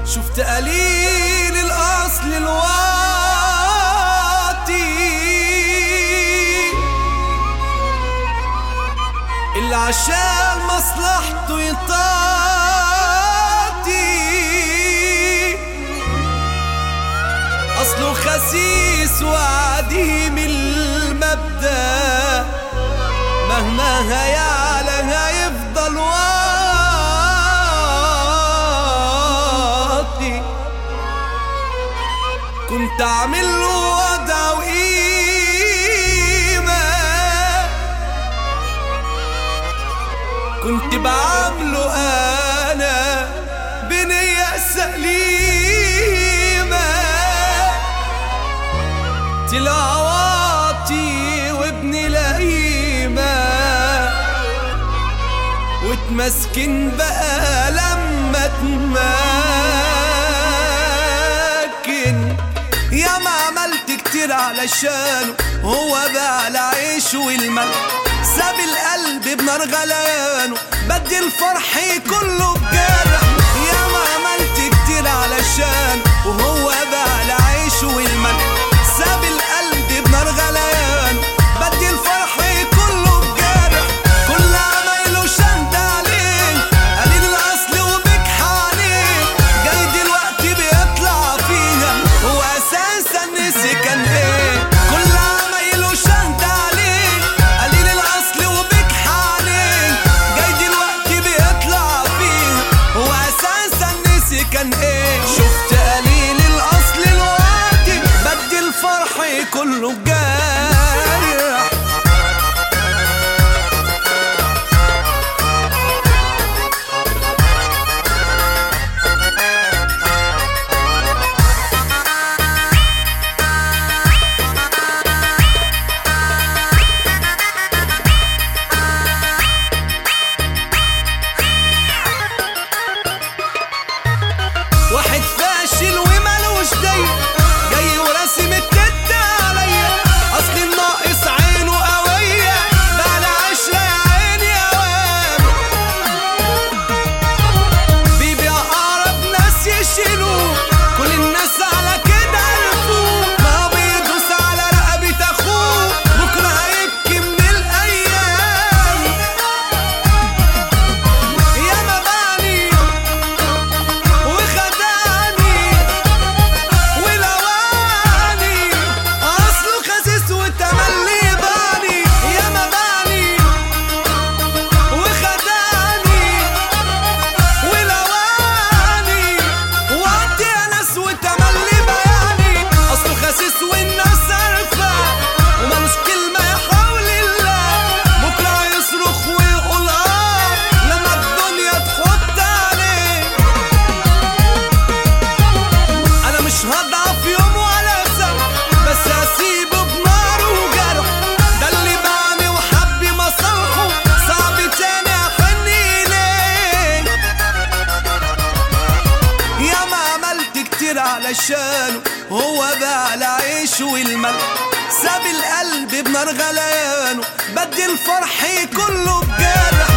شفت قليل الأصل الواطي اللي عشان مصلحته يطاطي أصله خسيس وعديم المبدأ مهما هيعلى هيفضل واطي كنت اعمل له وضع وقيمة كنت بعامله انا بنية سليمة طلع واطي وابن لئيمة وتمسكن بقى لما تمكن يا ما عملت كتير علشانه هو بقى العيش والملح ساب القلب بنار غليانه بدي الفرح كله بجرح يا ما عملت كتير علشانه وهو بقى العيش والملح ساب القلب بنار غليانه بدي الفرح كله بجرح كل عمايله شد عليه قليل الاصل وبكح عليه جاي دلوقتي بيطلع فيها هو اساسا نسي كان ايه كل عمايله شد عليه قليل الاصل وبكح عليه جاي دلوقتي بيطلع فيها هو اساسا نسي كان ايه شفت قليل الاصل الوقتي بدي الفرح كله بجرح واحد فاشل ومالوش دي جاي وراسم التت عليا اصل الناقص عينه قوية بعد عشرة يا عيني اوام بيبيع اقرب ناس يشيلوه كل الناس على كده عرفوه ما بيدوس على رقبة اخوه بكرة هيبكي من الايام يا مباني وخدعني ولواني اصله خسيس وتملي باني يا مباني وخدعني ولواني وقت يا ناس وتملي بياني اصله خسيس والناس عارفه ومالوش كلمه يا حول الله بكره يصرخ ويقول اه لما الدنيا تحط عليه انا مش هضعف يوم ولا سنة بس هسيبه بنار وجرح ده اللي باعني وحب مصالحه صعب تاني احن اليه يا ما عملت كتير علشانه هو بقى العيش والملح ساب القلب بنار غليانه بدي الفرح كله بجرح